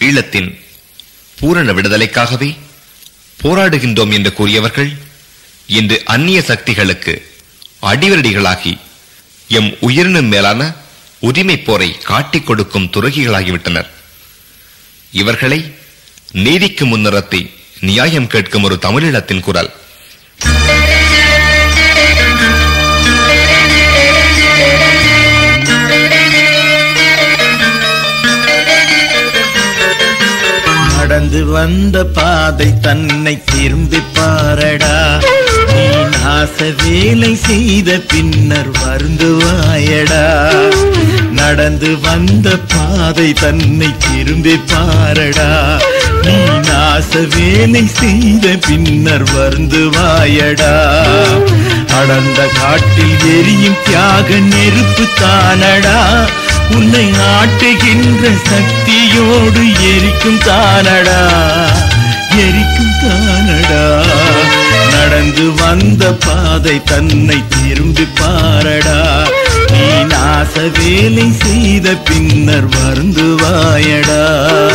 ஈழத்தின் பூரண விடுதலைக்காகவே போராடுகின்றோம் என்று கூறியவர்கள் இன்று அந்நிய சக்திகளுக்கு அடிவரடிகளாகி எம் உயிரினும் மேலான உரிமை போரை காட்டிக் கொடுக்கும் துறகிகளாகிவிட்டனர் இவர்களை நீதிக்கு முன்னிறுத்தி நியாயம் கேட்கும் ஒரு தமிழீழத்தின் குரல் நடந்து வந்த பாதை தன்னை திரும்பி பாரடா நீ நாச வேலை செய்த பின்னர் வருந்துவாயடா நடந்து வந்த பாதை தன்னை திரும்பி பாரடா நீ நாச வேலை செய்த பின்னர் வருந்துவாயடா அடர்ந்த காட்டில் எரியும் தியாக நெருப்பு தானடா உன்னை ஆட்டுகின்ற சக்தியோடு எரிக்கும் தானடா எரிக்கும் தானடா நடந்து வந்த பாதை தன்னை திரும்பி பாரடா நீ நாச வேலை செய்த பின்னர் வருந்துவாயடா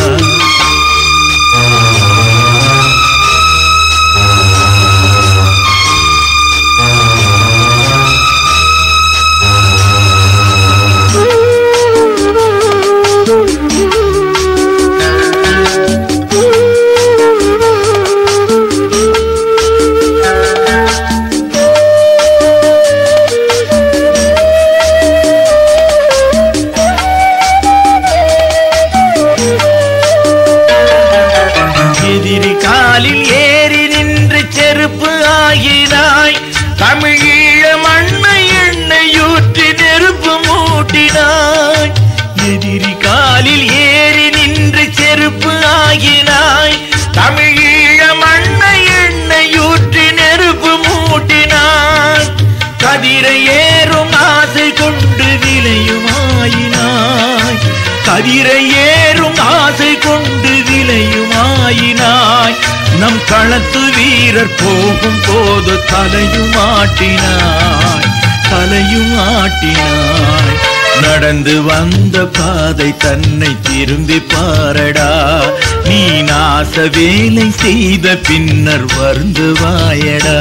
எதிரி காலில் ஏறி நின்று செருப்பு ஆகினாய் தமிழீழ மண்ணை எண்ணெயூற்றி நெருப்பு மூட்டினாய் எதிரி காலில் ஏறி நின்று செருப்பு ஆகினாய் தமிழீழ மண்ணை எண்ணெயூற்றி நெருப்பு மூட்டினாய் கதிரை ஏறும் ஆசை கொண்டு விலையுமாயினாய் கதிரை ஏறும் ஆசை கொண்டு விலையுமாயினாய் நம் களத்து வீரர் போகும் போது தலையும் ஆட்டினாய் தலையும் ஆட்டினாய் நடந்து வந்த பாதை தன்னை திரும்பி பாரடா நீ நாச வேலை செய்த பின்னர் வருந்துவாயடா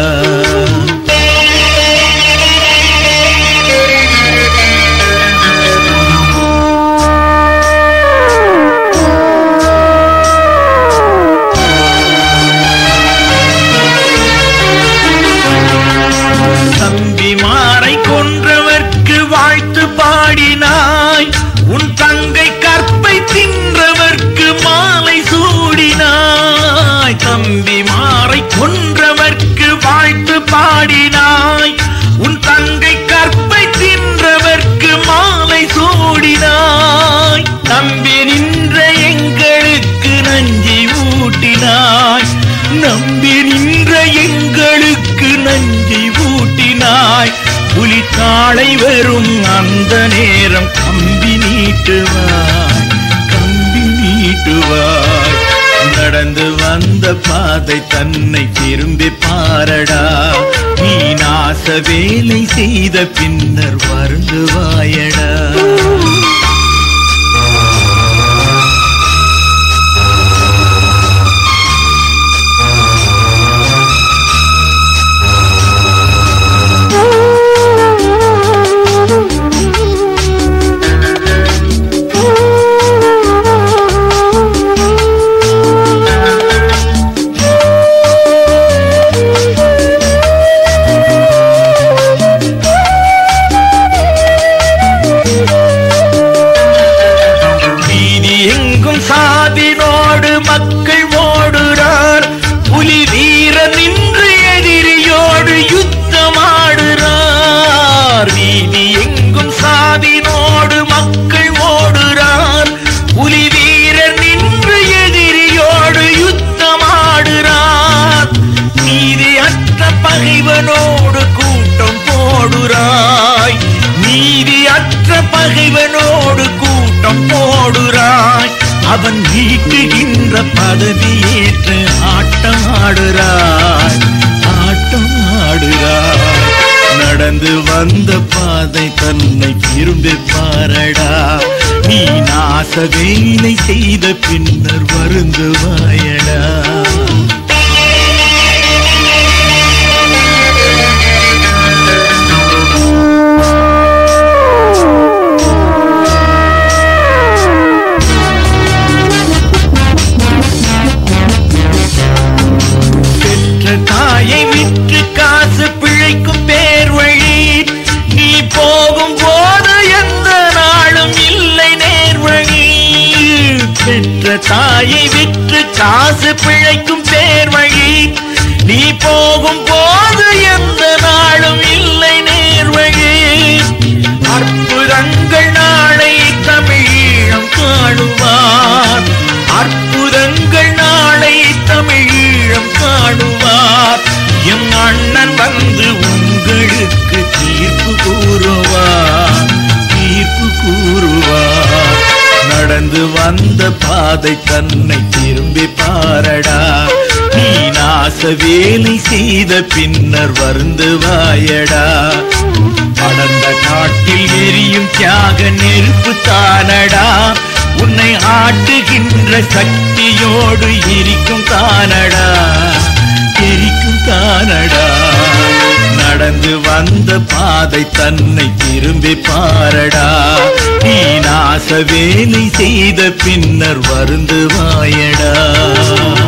தம்பி மாறை கொன்றவர்க்கு வாழ்த்து பாடினாய் உன் தங்கை கற்பை தின்றவர்க்கு மாலை சூடினாய் தம்பி மாறை கொன்றவர்க்கு வாழ்த்து பாடினாய் உன் தங்கை கற்பை தின்றவர்க்கு மாலை சூடினாய் நம்பி நின்ற எங்களுக்கு நஞ்சி ஊட்டினாய் நம்பி நின்ற எங்களுக்கு நஞ்சி ஊட்டினாய் புலித்தாளை வரும் அந்த நேரம் கம்பி நீட்டுவாய் கம்பி நீட்டுவாய் நடந்து வந்த பாதை தன்னை திரும்பி பாரடா நீ நாச வேலை செய்த பின்னர் வருந்துவாயடா வீதி எங்கும் சாதினோடு மக்கள் ஓடுறார் புலி வீர நின்று எதிரியோடு யுத்தமாடுறார் வீதி எங்கும் சாதினோடு மக்கள் ஓடுறார் புலி வீர நின்று எதிரியோடு யுத்தமாடுறார் நீதியற்ற பகைவனோடு கூட்டம் போடுறாய் நீதியற்ற பகைவனோடு கூட்டம் போடுறாய் அவன் நீட்டுகின்ற பதவி ஏற்று ஆட்டம் ஆடுறாய் ஆட்டம் ஆடுறாய் நடந்து வந்த பாதை தன்னை திரும்பி பாரடா நீ நாச வேலை செய்த பின்னர் வருந்துவாயடா பெற்ற தாயை விற்று காசு பிழைக்கும் பேர் வழி நீ போகும் போது எந்த நாளும் இல்லை நேர்வழி பெற்ற தாயை விற்று காசு பிழைக்கும் பேர் வழி நீ போகும் போது எந்த நாளும் இல்லை நேர்வழி அற்புதங்கள் நாளை தமிழீழம் காணுவார் அற்புதங்கள் நாளை தமிழீழம் காணுவார் எம் அண்ணன் வந்து உங்களுக்கு தீர்ப்பு கூறுவார் தீர்ப்பு கூறுவார் நடந்து வந்த பாதை தன்னை திரும்பி பாரடா நீ நாச வேலை செய்த பின்னர் வருந்துவாயடா அடர்ந்த காட்டில் எரியும் தியாக நெருப்பு தானடா உன்னை ஆட்டுகின்ற சக்தியோடு எரிக்கும் தானடா எரிக்கும் தானடா நடந்து வந்த பாதை தன்னை திரும்பி பாரடா நீ நாச வேலை செய்த பின்னர் வருந்துவாயடா